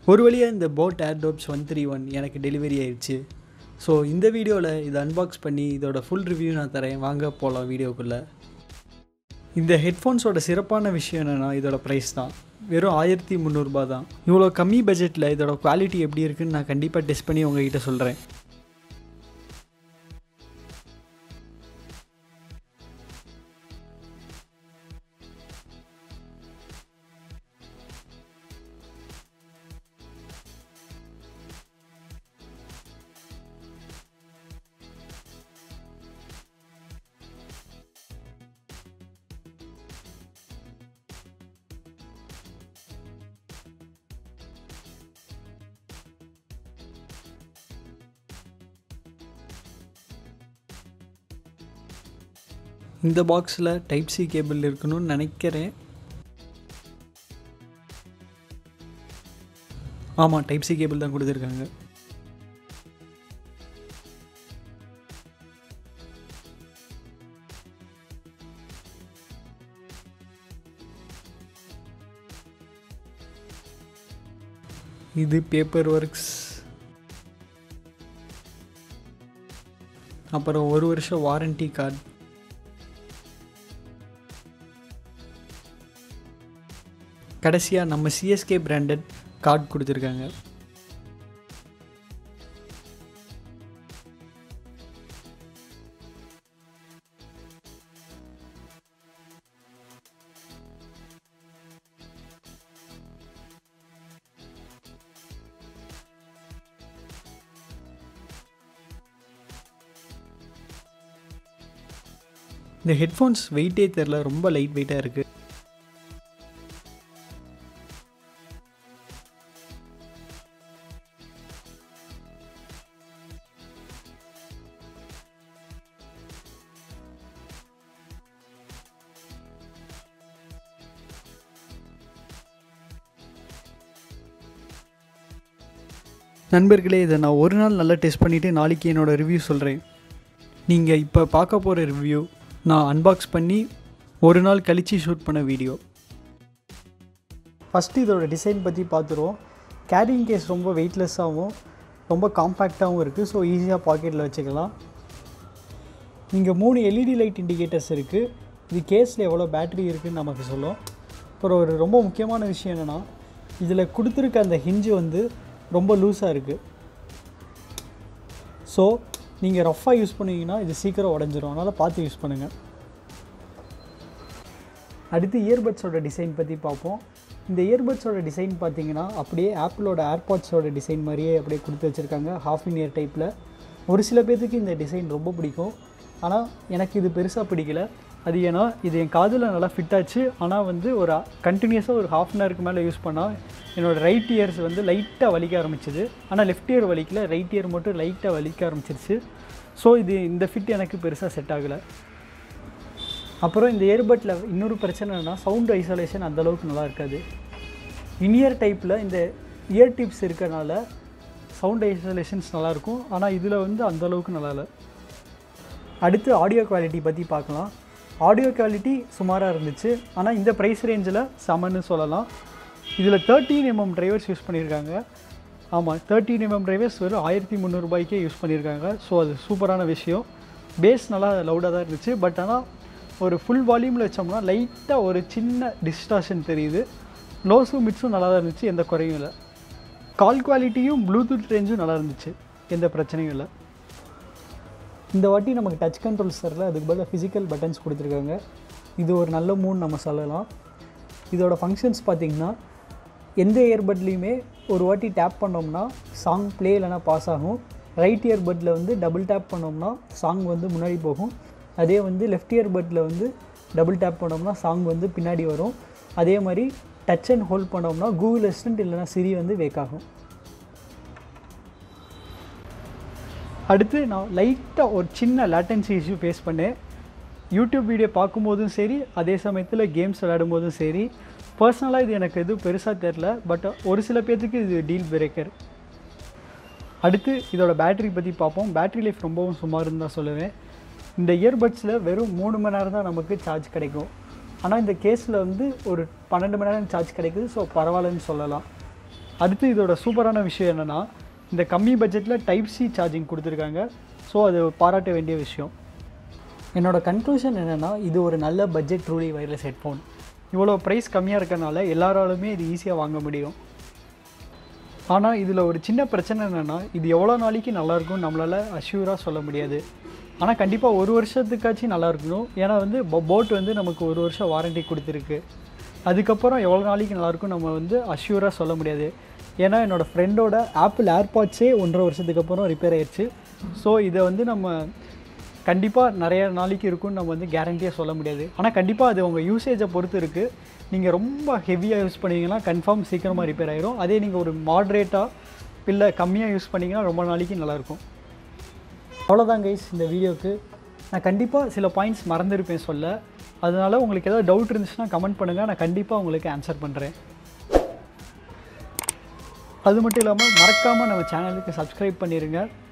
ஒரு வழியாக இந்த boAt Airdopes one three one எனக்கு டெலிவரி ஆயிடுச்சு ஸோ இந்த வீடியோவில் இதை அன்பாக்ஸ் பண்ணி இதோட ஃபுல் ரிவ்யூ நான் தரேன் வாங்க போகலாம் வீடியோக்குள்ளே இந்த ஹெட்ஃபோன்ஸோட சிறப்பான விஷயம் என்னென்னா இதோட ப்ரைஸ் தான் வெறும் ஆயிரத்தி முந்நூறுபா தான் இவ்வளோ கம்மி பட்ஜெட்டில் இதோட குவாலிட்டி எப்படி இருக்குன்னு நான் கண்டிப்பாக டெஸ்ட் பண்ணி உங்ககிட்ட சொல்கிறேன் இந்த பாக்ஸில் டைப் சி கேபிள் இருக்கணும்னு நினைக்கிறேன் ஆமாம் டைப் சி கேபிள் தான் கொடுத்துருக்காங்க இது பேப்பர் ஒர்க்ஸ் அப்புறம் ஒரு வருஷம் வாரண்டி கார்டு கடைசியாக நம்ம சிஎஸ்கே பிராண்டட் கார்டு கொடுத்துருக்காங்க இந்த ஹெட்ஃபோன்ஸ் வெயிட்டே தெரில ரொம்ப லைட் வெயிட்டாக இருக்குது நண்பர்களே இதை நான் ஒரு நாள் நல்லா டெஸ்ட் பண்ணிவிட்டு நாளைக்கு என்னோடய ரிவ்யூ சொல்கிறேன் நீங்கள் இப்போ பார்க்க போகிற ரிவ்யூ நான் அன்பாக்ஸ் பண்ணி ஒரு நாள் கழித்து ஷூட் பண்ண வீடியோ ஃபஸ்ட்டு இதோட டிசைன் பற்றி பார்த்துருவோம் கேரிங் கேஸ் ரொம்ப வெயிட்லெஸ்ஸாகவும் ரொம்ப காம்பேக்டாகவும் இருக்குது ஸோ ஈஸியாக பாக்கெட்டில் வச்சுக்கலாம் இங்கே மூணு எல்இடி லைட் இண்டிகேட்டர்ஸ் இருக்குது இது கேஸில் எவ்வளோ பேட்டரி இருக்குதுன்னு நமக்கு சொல்லும் அப்புறம் ஒரு ரொம்ப முக்கியமான விஷயம் என்னென்னா இதில் கொடுத்துருக்க அந்த ஹிஞ்சு வந்து ரொம்ப லூஸாக இருக்குது ஸோ நீங்கள் ரஃப்பாக யூஸ் பண்ணுவீங்கன்னா இது சீக்கிரம் உடஞ்சிரும் அதனால் பார்த்து யூஸ் பண்ணுங்கள் அடுத்து இயர்பட்ஸோட டிசைன் பற்றி பார்ப்போம் இந்த இயர்பட்ஸோட டிசைன் பார்த்தீங்கன்னா அப்படியே ஆப்பிளோட ஏர்பாட்ஸோட டிசைன் மாதிரியே அப்படியே கொடுத்து வச்சுருக்காங்க ஹாஃப் இன் இயர் டைப்பில் ஒரு சில பேர்த்துக்கு இந்த டிசைன் ரொம்ப பிடிக்கும் ஆனால் எனக்கு இது பெருசாக பிடிக்கல அது ஏன்னா இது என் காதில் நல்லா ஃபிட் ஆச்சு ஆனால் வந்து ஒரு கண்டினியூஸாக ஒரு ஹாஃப் அன் ஹவருக்கு மேலே யூஸ் பண்ணால் என்னோடய ரைட் இயர்ஸ் வந்து லைட்டாக வலிக்க ஆரம்பிச்சிது ஆனால் லெஃப்ட் இயர் வலிக்கல ரைட் இயர் மட்டும் லைட்டாக வலிக்க ஆரம்பிச்சிருச்சு ஸோ இது இந்த ஃபிட் எனக்கு பெருசாக செட் ஆகலை அப்புறம் இந்த இயர்பட்டில் இன்னொரு பிரச்சனை என்னென்னா சவுண்ட் ஐசோலேஷன் அந்தளவுக்கு நல்லா இருக்காது இனியர் டைப்பில் இந்த இயர் டிப்ஸ் இருக்கிறனால சவுண்ட் ஐசோலேஷன்ஸ் நல்லாயிருக்கும் ஆனால் இதில் வந்து அந்தளவுக்கு நல்லா இல்லை அடுத்து ஆடியோ குவாலிட்டி பற்றி பார்க்கலாம் ஆடியோ குவாலிட்டி சுமாராக இருந்துச்சு ஆனால் இந்த ப்ரைஸ் ரேஞ்சில் செமன்னு சொல்லலாம் இதில் தேர்ட்டீன் எம்எம் டிரைவர்ஸ் யூஸ் பண்ணியிருக்காங்க ஆமாம் தேர்ட்டீன் எம்எம் டிரைவர்ஸ் வெறும் ஆயிரத்தி முந்நூறுபாய்க்கே யூஸ் பண்ணியிருக்காங்க ஸோ அது சூப்பரான விஷயம் பேஸ் நல்லா லவுடாக தான் இருந்துச்சு பட் ஆனால் ஒரு ஃபுல் வால்யூமில் வச்சோம்னா லைட்டாக ஒரு சின்ன டிஸ்டார்ஷன் தெரியுது லோஸும் மிட்ஸும் நல்லா தான் இருந்துச்சு எந்த குறையும் இல்லை கால் குவாலிட்டியும் ப்ளூடூத் ரேஞ்சும் நல்லா இருந்துச்சு எந்த பிரச்சனையும் இல்லை இந்த வாட்டி நமக்கு டச் கண்ட்ரோல்ஸ் தரல அதுக்கு பதிலாக ஃபிசிக்கல் பட்டன்ஸ் கொடுத்துருக்காங்க இது ஒரு நல்ல மூணு நம்ம சொல்லலாம் இதோட ஃபங்க்ஷன்ஸ் பார்த்திங்கன்னா எந்த இயர்பட்லேயுமே ஒரு வாட்டி டேப் பண்ணோம்னா சாங் ப்ளே இல்லைனா பாஸ் ஆகும் ரைட் இயர்பட்டில் வந்து டபுள் டேப் பண்ணோம்னா சாங் வந்து முன்னாடி போகும் அதே வந்து லெஃப்ட் இயர்பட்டில் வந்து டபுள் டேப் பண்ணோம்னா சாங் வந்து பின்னாடி வரும் அதே மாதிரி டச் அண்ட் ஹோல்ட் பண்ணோம்னா கூகுள் அசிஸ்டன்ட் இல்லைனா சிரி வந்து வேக் ஆகும் அடுத்து நான் லைட்டாக ஒரு சின்ன லேட்டன்சி இஷ்யூ ஃபேஸ் பண்ணேன் யூடியூப் வீடியோ பார்க்கும்போதும் சரி அதே சமயத்தில் கேம்ஸ் விளையாடும் போதும் சரி பர்சனலாக இது எனக்கு எதுவும் பெருசாக தெரில பட் ஒரு சில பேர்த்துக்கு இது டீல் பிரேக்கர் அடுத்து இதோட பேட்டரி பற்றி பார்ப்போம் பேட்டரி லைஃப் ரொம்பவும் சுமாருன்னு தான் சொல்லுவேன் இந்த இயர்பட்ஸில் வெறும் மூணு மணி நேரம் தான் நமக்கு சார்ஜ் கிடைக்கும் ஆனால் இந்த கேஸில் வந்து ஒரு பன்னெண்டு மணி நேரம் சார்ஜ் கிடைக்குது ஸோ பரவாயில்லன்னு சொல்லலாம் அடுத்து இதோட சூப்பரான விஷயம் என்னென்னா இந்த கம்மி பட்ஜெட்டில் டைப் சி சார்ஜிங் கொடுத்துருக்காங்க ஸோ அது பாராட்ட வேண்டிய விஷயம் என்னோட கன்க்ளூஷன் என்னென்னா இது ஒரு நல்ல பட்ஜெட் ட்ரூலி வயர்லெஸ் ஹெட்ஃபோன் இவ்வளோ ப்ரைஸ் கம்மியாக இருக்கறனால எல்லாராலுமே இது ஈஸியாக வாங்க முடியும் ஆனால் இதில் ஒரு சின்ன பிரச்சனை என்னென்னா இது எவ்வளோ நாளைக்கு நல்லாயிருக்கும் நம்மளால் அஷ்யூராக சொல்ல முடியாது ஆனால் கண்டிப்பாக ஒரு வருஷத்துக்காச்சும் நல்லா இருக்கணும் ஏன்னா வந்து போட் வந்து நமக்கு ஒரு வருஷம் வாரண்டி கொடுத்துருக்கு அதுக்கப்புறம் எவ்வளோ நாளைக்கு நல்லாயிருக்கும் நம்ம வந்து அஷ்யூராக சொல்ல முடியாது ஏன்னா என்னோடய ஃப்ரெண்டோட ஆப்பிள் ஏர்பாட்ஸே ஒன்றரை வருஷத்துக்கு அப்புறம் ரிப்பேர் ஆயிடுச்சு ஸோ இதை வந்து நம்ம கண்டிப்பாக நிறைய நாளைக்கு இருக்கும்னு நம்ம வந்து கேரண்டியாக சொல்ல முடியாது ஆனால் கண்டிப்பாக அது உங்கள் யூசேஜை பொறுத்து இருக்குது நீங்கள் ரொம்ப ஹெவியாக யூஸ் பண்ணுவீங்கன்னா கன்ஃபார்ம் சீக்கிரமாக ரிப்பேர் ஆயிரும் அதே நீங்கள் ஒரு மாட்ரேட்டாக இல்லை கம்மியாக யூஸ் பண்ணிங்கன்னா ரொம்ப நாளைக்கு நல்லாயிருக்கும் அவ்வளோதான் கைஸ் இந்த வீடியோக்கு நான் கண்டிப்பாக சில பாயிண்ட்ஸ் மறந்துருப்பேன் சொல்ல அதனால் உங்களுக்கு ஏதாவது டவுட் இருந்துச்சுன்னா கமெண்ட் பண்ணுங்கள் நான் கண்டிப்பாக உங்களுக்கு ஆன்சர் பண்ணுறேன் அது மட்டும் இல்லாமல் மறக்காமல் நம்ம சேனலுக்கு சப்ஸ்கிரைப் பண்ணிடுங்க